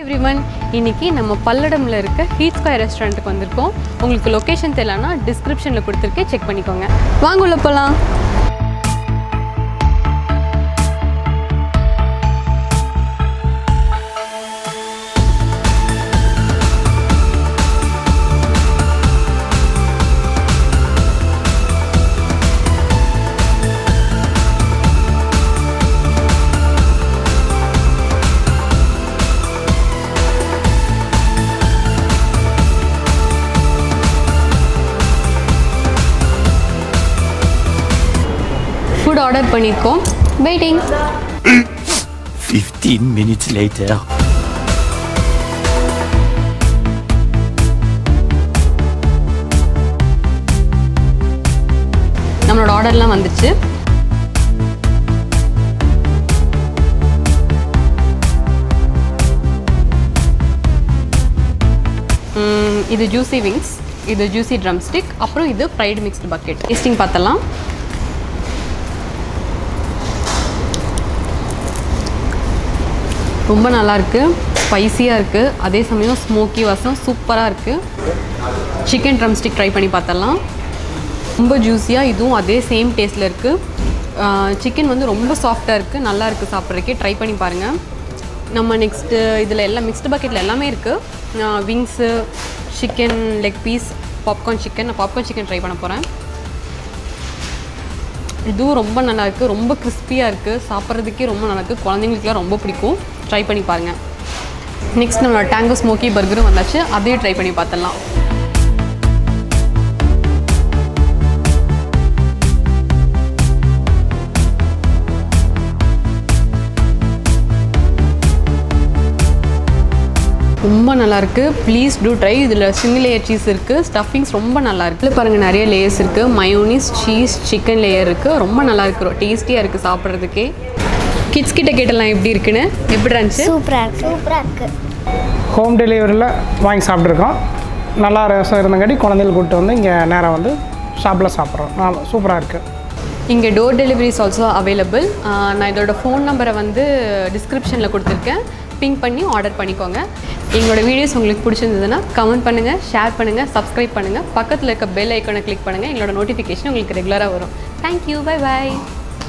Everyone இன்னைக்கு நம்ம பல்லடம்ல இருக்க ஹீட் ஸ்கொயர் ரெஸ்டாரண்ட்டுக்கு வந்திருக்கோம் உங்களுக்கு லொகேஷன் தெரியலனா டிஸ்கிரிப்ஷனில் கொடுத்துருக்கேன் செக் பண்ணிக்கோங்க வாங்க உள்ள போகலாம் ஃபுட் ஆர்டர் பண்ணியிருக்கோம் வெயிட்டிங் 15 minutes later. நம்மளோட ஆர்டர்லாம் வந்துச்சு ம், இது ஜூசி விங்ஸ் இது ஜூசி ட்ரம் ஸ்டிக் அப்புறம் இது ஃப்ரைடு மிக்ஸ்டு பக்கெட் டேஸ்டிங் பார்த்தலாம் ரொம்ப நல்லா இருக்கு ஸ்பைசியாக இருக்குது அதே சமயம் ஸ்மோக்கி வாசம் சூப்பராக இருக்குது சிக்கன் ட்ரம் ஸ்டிக் ட்ரை பண்ணி பார்த்தலாம் ரொம்ப ஜூஸியாக இதுவும் அதே சேம் டேஸ்ட்டில் இருக்குது சிக்கன் வந்து ரொம்ப சாஃப்டாக இருக்குது நல்லா இருக்குது சாப்பிட்றதுக்கே ட்ரை பண்ணி பாருங்கள் நம்ம நெக்ஸ்ட்டு இதில் எல்லாம் மிக்ஸ்டு பக்கெட்டில் எல்லாமே இருக்குது wings chicken leg piece popcorn chicken நான் பாப்கார்ன் சிக்கன் ட்ரை பண்ண போகிறேன் இதுவும் ரொம்ப நல்லா இருக்குது ரொம்ப கிறிஸ்பியாக இருக்குது சாப்பிட்றதுக்கே ரொம்ப நல்லா இருக்குது குழந்தைங்களுக்குலாம் ரொம்ப பிடிக்கும் ட்ரை பண்ணி பாருங்கள் நெக்ஸ்ட் நம்மளோட டேங்கோ ஸ்மோக்கி பர்கரும் வந்தாச்சு அதையும் ட்ரை பண்ணி பார்த்துடலாம் ரொம்ப நல்லா இருக்கு ப்ளீஸ் டூ ட்ரை இதில் சிங்கிள் லேயர் சீஸ் இருக்குது ஸ்டஃபிங்ஸ் ரொம்ப நல்லா இருக்கு இதுல பாருங்க நிறைய லேயர்ஸ் இருக்குது மயோனிஸ் சீஸ் சிக்கன் லேயர் இருக்குது ரொம்ப நல்லா இருக்கு டேஸ்டியாக இருக்குது சாப்பிட்றதுக்கே கிட்ஸ் கிட்ட கேட்டலாம் எப்படி இருக்குன்னு எப்படி இருந்துச்சு சூப்பராக இருக்கு சூப்பராக இருக்குது ஹோம் டெலிவரியில் வாங்கி சாப்பிட்ருக்கோம் நல்லா ரசம் இருந்தங்காட்டி குழந்தைகள் கூப்பிட்டு வந்து இங்கே நேராக வந்து ஷாப்பில் சாப்பிட்றோம் நல்லா சூப்பராக இருக்குது இங்கே டோர் டெலிவரிஸ் ஆல்சோ அவைலபிள் நான் இதோட ஃபோன் நம்பரை வந்து டிஸ்கிரிப்ஷனில் கொடுத்துருக்கேன் பிங்க் பண்ணி ஆர்டர் பண்ணிக்கோங்க எங்களோட வீடியோஸ் உங்களுக்கு பிடிச்சிருந்ததுன்னா கமெண்ட் பண்ணுங்கள் ஷேர் பண்ணுங்கள் சப்ஸ்கிரைப் பண்ணுங்கள் பக்கத்தில் இருக்க பெல் ஐக்கானை கிளிக் பண்ணுங்கள் எங்களோட நோட்டிஃபிகேஷன் உங்களுக்கு ரெகுலராக வரும் தேங்க்யூ பை பை